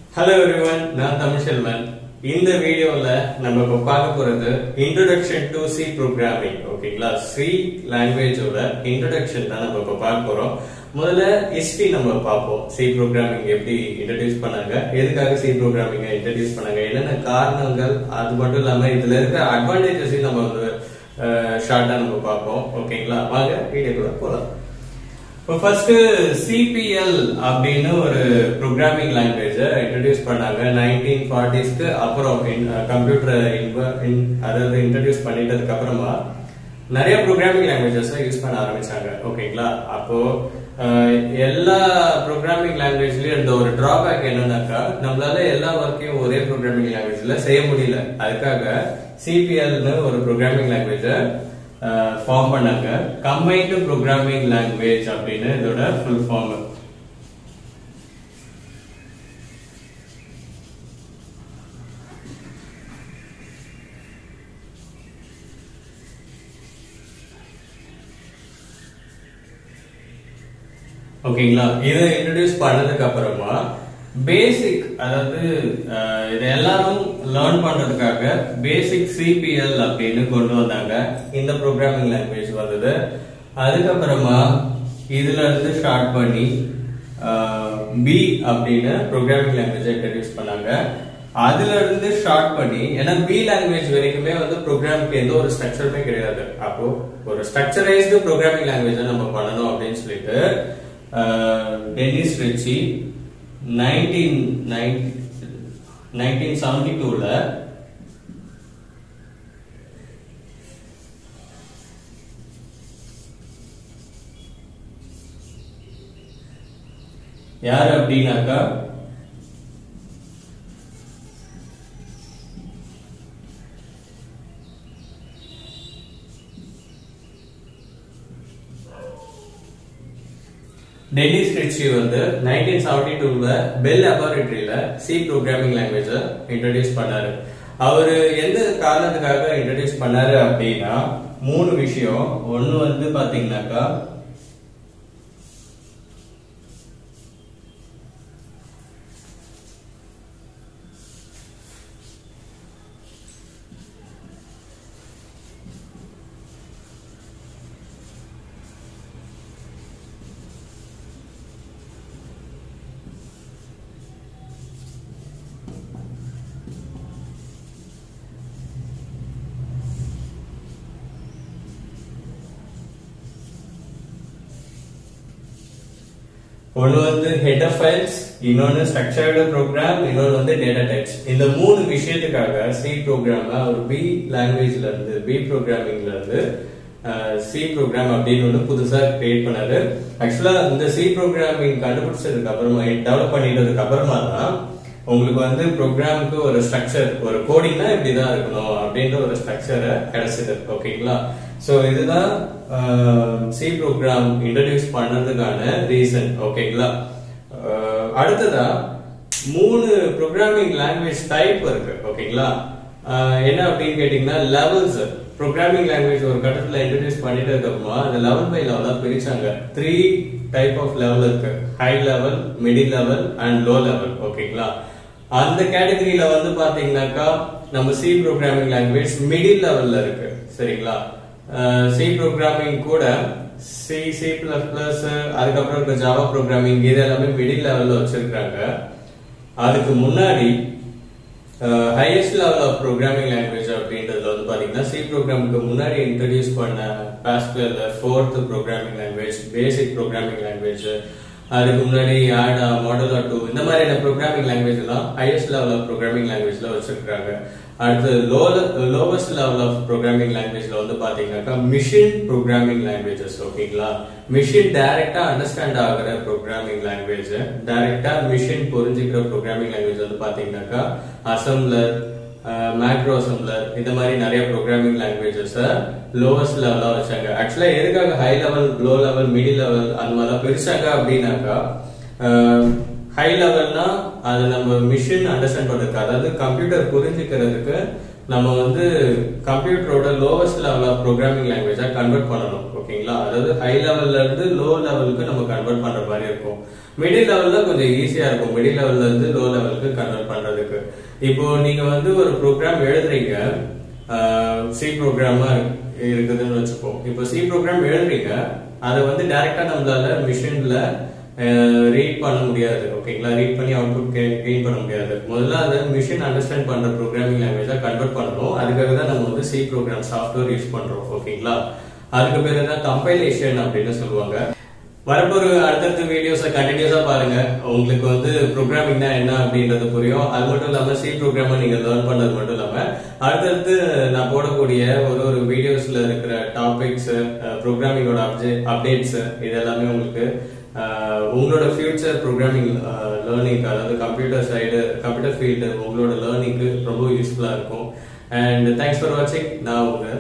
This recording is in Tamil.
ஹலோ எவ்ரிவன் நான் தமிழ்செல்வன் இந்த வீடியோல நம்ம இப்ப பார்க்க போறது இன்ட்ரோடக்ஷன் டு சி ப்ரோக்ராமிங் ஓகேங்களா சி லாங்குவேஜோட இன்ட்ரோடக்ஷன் தான் நம்ம இப்ப பார்க்க போறோம் முதல்ல ஹிஸ்டரி நம்ம பார்ப்போம் சி ப்ரோக்ராமிங் எப்படி இன்ட்ரடியூஸ் பண்ணாங்க எதுக்காக சி ப்ரோக்ராமிங் இன்ட்ரடியூஸ் பண்ணாங்க என்னென்ன காரணங்கள் அது மட்டும் இல்லாம இதுல இருக்க அட்வான்டேஜஸையும் நம்ம வந்து ஷார்ட்டா நம்ம பார்ப்போம் ஓகேங்களா வாங்க வீடியோக்குள்ள போலாம் இப்போ ஃபர்ஸ்ட் சிபிஎல் அப்படின்னு ஒரு ப்ரோக்ராமிங் லாங்குவேஜை இன்ட்ரடியூஸ் பண்ணாங்க நைன்டீன் ஃபார்ட்டிஸ்க்கு அப்புறம் கம்ப்யூட்டர் அதாவது இன்ட்ரடியூஸ் பண்ணிட்டதுக்கு அப்புறமா நிறைய ப்ரோக்ராமிங் லாங்குவேஜஸ் யூஸ் பண்ண ஆரம்பிச்சாங்க ஓகேங்களா அப்போ அஹ், எல்லா ப்ரோக்ராமிங் லாங்குவேஜ்லயும் இருந்த ஒரு டிராபேக் என்னன்னாக்கா நம்மளால எல்லா ஒர்க்கையும் ஒரே ப்ரோக்ராமிங் லாங்குவேஜ்ல செய்ய முடியல அதுக்காக சிபிஎல்னு ஒரு ப்ரோக்ராமிங் லாங்குவேஜை ஃபார்ம் பண்ணாங்க கம்பைன்டு ப்ரோக்ராமிங் லாங்குவேஜ் அப்படின்னு இதோட ஃபுல் ஃபார்ம் ஓகேங்களா இதை இன்ட்ரடியூஸ் பண்ணதுக்கு அப்புறமா பேசிக் அதாவது அஹ், இதை எல்லாரும் லேர்ன் பண்றதுக்காக பேசிக் சிபிஎல் அப்படின்னு கொண்டு வந்தாங்க இந்த ப்ரோக்ராமிங் லாங்குவேஜ் வந்தது அதுக்கப்புறமா இதுல இருந்து ஸ்டார்ட் பண்ணி பி அப்படின்னு ப்ரோக்ராமிங் லாங்குவேஜ் இன்ட்ரடியூஸ் பண்ணாங்க அதுல இருந்து ஸ்டார்ட் பண்ணி ஏன்னா பி லாங்குவேஜ் வரைக்குமே வந்து ப்ரோக்ராமுக்கு எந்த ஒரு ஸ்ட்ரக்சருமே கிடையாது அப்போ ஒரு ஸ்ட்ரக்சரைஸ்டு ப்ரோக்ராமிங் லாங்குவேஜ் நம்ம பண்ணணும் அப்படின்னு சொல்லிட்டு Dennis Ritchie nineteen nineteen seventy டூல யார் அப்படின்னாக்கா டென்னிஸ் ரிச்சி வந்து நைன்டீன் செவன்டி டூல பெல் லெபார்டரியில சி ப்ரோக்ராமிங் லாங்குவேஜ இன்ட்ரடியூஸ் பண்ணாரு அவரு எந்த காரணத்துக்காக இன்ட்ரடியூஸ் பண்ணாரு அப்படின்னா மூணு விஷயம் ஒன்னு வந்து பாத்தீங்கன்னாக்கா ஒன்னு வந்து ஹெடர் ஃபைல்ஸ் இன்னொன்னு ஸ்ட்ரக்சர்டு ப்ரோக்ராம் இன்னொன்னு வந்து டேட்டா டைப்ஸ் இந்த மூணு விஷயத்துக்காக சி ப்ரோக்ராம ஒரு பி லாங்குவேஜ்ல இருந்து பி ப்ரோக்ராமிங்ல இருந்து சி ப்ரோக்ராம் அப்படின்னு ஒன்று புதுசா கிரியேட் பண்ணாரு ஆக்சுவலா இந்த சி ப்ரோக்ராமிங் கண்டுபிடிச்சதுக்கு அப்புறமா டெவலப் பண்ணிட்டதுக்கு அப்புறமா தான் உங்களுக்கு வந்து ப்ரோக்ராமுக்கு ஒரு ஸ்ட்ரக்சர் ஒரு கோடிங்னா இப்படிதான் இருக்கணும் அப்படின்ற ஒரு ஸ்ட்ரக்சரை கிடைச்சது ஓகேங்களா சோ இதுதான் சி ப்ரோக்ராம் இன்ட்ரடியூஸ் பண்ணதுக்கான ரீசன் ஓகேங்களா அஹ், அடுத்ததா மூணு ப்ரோக்ராமிங் லாங்குவேஜ் டைப் இருக்கு ஓகேங்களா அஹ், என்ன அப்படின்னு கேட்டீங்கன்னா லெவல்ஸ் ப்ரோக்ராமிங் லாங்குவேஜ் ஒரு கட்டத்துல இன்ட்ரடியூஸ் பண்ணிட்டதுக்கு அப்புறமா அந்த லெவல் பை லெவலா பிரிச்சாங்க த்ரீ டைப் ஆஃப் லெவல் இருக்கு high level middle level and low level ஓகேங்களா அந்த கேட்டகரியில வந்து பாத்தீங்கன்னாக்கா நம்ம சி ப்ரோக்ராமிங் லாங்குவேஜ் மிடில் லெவல்ல இருக்கு சரிங்களா சி ப்ரோக்ராமிங் கூட சி சி பிளஸ் பிளஸ் அதுக்கப்புறம் இருக்க ஜாவா ப்ரோக்ராமிங் இது எல்லாமே மிடில் லெவல்ல வச்சிருக்காங்க அதுக்கு முன்னாடி highest level of programming language அப்படின்றதுல வந்து பாத்தீங்கன்னா சி ப்ரோக்ராமுக்கு முன்னாடி இன்ட்ரடியூஸ் பண்ண Pascal Forth programming language BASIC programming language அதுக்கு முன்னாடி ஆடா மாடலா டூ இந்த மாதிரியான ப்ரோக்ராமிங் லாங்குவேஜ் எல்லாம் ஹையஸ்ட் லெவல் ஆஃப் ப்ரோக்ராமிங் லாங்குவேஜ்ல வச்சிருக்காங்க அடுத்து low lowest level of programming லாங்குவேஜ்ல வந்து பாத்தீங்கன்னாக்கா மிஷின் ப்ரோக்ராமிங் லாங்குவேஜஸ் ஓகேங்களா மிஷின் டைரக்டா அண்டர்ஸ்டாண்ட் ஆகுற ப்ரோக்ராமிங் லாங்குவேஜ் டைரக்டா மிஷின் புரிஞ்சுக்கிற ப்ரோக்ராமிங் லாங்குவேஜ் வந்து பாத்தீங்கன்னாக்கா அசம்லர் மேக்ரோ அசம்லர் இந்த மாதிரி நிறைய ப்ரோக்ராமிங் லாங்குவேஜஸ் லோவஸ்ட் லெவலா வச்சாங்க ஆக்சுவலா எதுக்காக high level low level middle level அந்த மாதிரிலாம் பிரிச்சாங்க அப்படின்னாக்கா ஹை லெவல்னா அது நம்ம மிஷின் அண்டர்ஸ்டாண்ட் பண்றதுக்கு அதாவது கம்ப்யூட்டர் புரிஞ்சுக்கிறதுக்கு நம்ம வந்து கம்ப்யூட்டரோட லோவஸ்ட் லெவல் ஆஃப் ப்ரோக்ராமிங் லாங்குவேஜா கன்வெர்ட் பண்ணணும் ஓகேங்களா அதாவது ஹை லெவல்ல இருந்து லோ லெவலுக்கு நம்ம கன்வெர்ட் பண்ற மாதிரி இருக்கும் மிடில் லெவல்ல கொஞ்சம் ஈஸியா இருக்கும் மிடில் லெவல்ல இருந்து லோ லெவலுக்கு கன்வெர்ட் பண்றதுக்கு இப்போ நீங்க வந்து ஒரு ப்ரோக்ராம் எழுதுறீங்க சி ப்ரோக்ராமா இருக்குதுன்னு வச்சுப்போம் இப்போ சி ப்ரோக்ராம் எழுதுறீங்க அதை வந்து டைரக்டா நம்மளால மிஷின்ல ரீட் பண்ண முடியாது ஓகேங்களா ரீட் பண்ணி அவுட்புட் கெயின் பண்ண முடியாது முதல்ல அதை மிஷின் அண்டர்ஸ்டாண்ட் பண்ற ப்ரோக்ராமிங் லாங்குவேஜா கன்வெர்ட் பண்ணணும் அதுக்காக தான் நம்ம வந்து சி ப்ரோக்ராம் சாஃப்ட்வேர் யூஸ் பண்றோம் ஓகேங்களா அதுக்கு பேர் தான் கம்பைலேஷன் அப்படின்னு சொல்லுவாங்க வரப்போற அடுத்தடுத்த வீடியோஸை கண்டினியூஸா பாருங்க உங்களுக்கு வந்து ப்ரோக்ராமிங்னா என்ன அப்படின்றது புரியும் அது மட்டும் இல்லாம சி ப்ரோக்ராமை நீங்க லேர்ன் பண்ணது மட்டும் இல்லாம அடுத்தடுத்து நான் போடக்கூடிய ஒரு ஒரு வீடியோஸ்ல இருக்கிற டாபிக்ஸ் ப்ரோக்ராமிங்கோட அப்டேட்ஸ் இது எல்லாமே உங்களுக்கு அஹ், உங்களோட ஃபியூச்சர் ப்ரோக்ராமிங் லேர்னிங் அதாவது கம்ப்யூட்டர் சைடு கம்ப்யூட்டர் ஃபீல்டு உங்களோட லேர்னிங்க்கு ரொம்ப யூஸ்ஃபுல்லா இருக்கும் அண்ட் தேங்க்ஸ் ஃபார் வாட்சிங் நான் உங்க